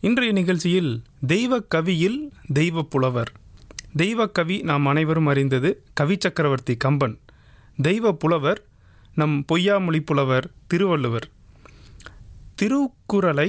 இன்றைய நிகழ்ச்சியில் தெய்வ கவியில் தெய்வ புலவர் தெய்வ கவி நாம் அனைவரும் அறிந்தது கவி சக்கரவர்த்தி கம்பன் தெய்வ புலவர் நம் பொய்யாமொழி புலவர் திருவள்ளுவர் திருக்குறளை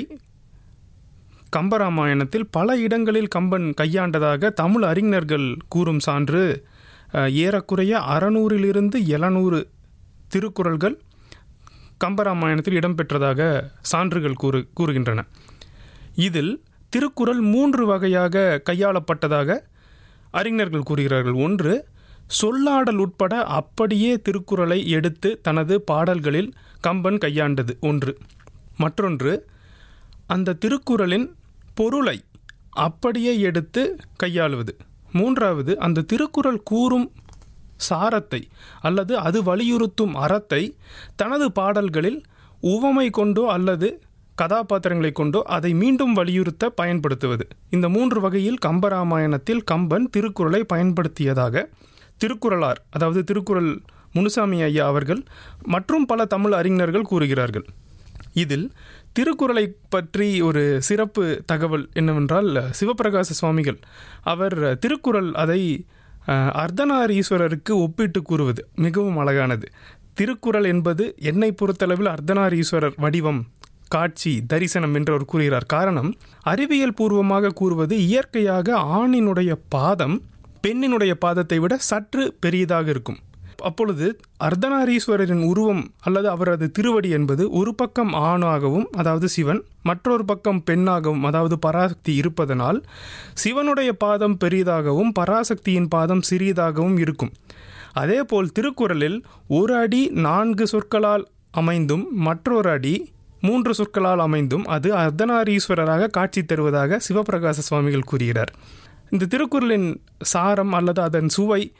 கம்பராமாயணத்தில் பல இடங்களில் கம்பன் கையாண்டதாக தமிழ் அறிஞர்கள் கூறும் சான்று அஹ், ஏறக்குறைய அறநூறிலிருந்து எழுநூறு திருக்குறள்கள் கம்பராமாயணத்தில் இடம்பெற்றதாக சான்றுகள் கூறு கூறுகின்றன இதில் திருக்குறள் மூன்று வகையாக கையாளப்பட்டதாக அறிஞர்கள் கூறுகிறார்கள் ஒன்று சொல்லாடல் உட்பட அப்படியே திருக்குறளை எடுத்து தனது பாடல்களில் கம்பன் கையாண்டது ஒன்று மற்றொன்று அந்த திருக்குறளின் பொருளை அப்படியே எடுத்து கையாளுவது மூன்றாவது அந்த திருக்குறள் கூறும் சாரத்தை அல்லது அது வலியுறுத்தும் அறத்தை தனது பாடல்களில் உவமை கொண்டோ அல்லது கதாபாத்திரங்களை கொண்டோ அதை மீண்டும் வலியுறுத்த பயன்படுத்துவது இந்த மூன்று வகையில் கம்பராமாயணத்தில் கம்பன் திருக்குறளை பயன்படுத்தியதாக திருக்குறளார் அதாவது திருக்குறள் முனுசாமி ஐயா அவர்கள் மற்றும் பல தமிழ் அறிஞர்கள் கூறுகிறார்கள் இதில் திருக்குறளை பற்றி ஒரு சிறப்பு தகவல் என்னவென்றால் சிவபிரகாச சுவாமிகள் அவர் திருக்குறள் அதை அஹ், அர்த்தநாரீஸ்வரருக்கு ஒப்பிட்டு கூறுவது மிகவும் அழகானது திருக்குறள் என்பது என்னை பொறுத்தளவில் அர்த்தநாரீஸ்வரர் வடிவம் காட்சி தரிசனம் என்று அவர் கூறுகிறார் காரணம் அறிவியல் பூர்வமாக கூறுவது இயற்கையாக ஆணினுடைய பாதம் பெண்ணினுடைய பாதத்தை விட சற்று பெரியதாக இருக்கும் அப்பொழுது அர்த்தநாரீஸ்வரரின் உருவம் அல்லது அவரது திருவடி என்பது ஒரு பக்கம் ஆணாகவும் அதாவது சிவன் மற்றொரு பக்கம் பெண்ணாகவும் அதாவது பராசக்தி இருப்பதனால் சிவனுடைய பாதம் பெரியதாகவும் பராசக்தியின் பாதம் சிறியதாகவும் இருக்கும் அதேபோல் திருக்குறளில் ஒரு அடி நான்கு சொற்களால் அமைந்தும் மற்றொரு அடி மூன்று சொற்களால் அமைந்தும் அது அர்த்தநாரீஸ்வரராக காட்சி தருவதாக சிவபிரகாச சுவாமிகள் கூறுகிறார் இந்த திருக்குறளின் சாரம் அல்லது அதன் சுவை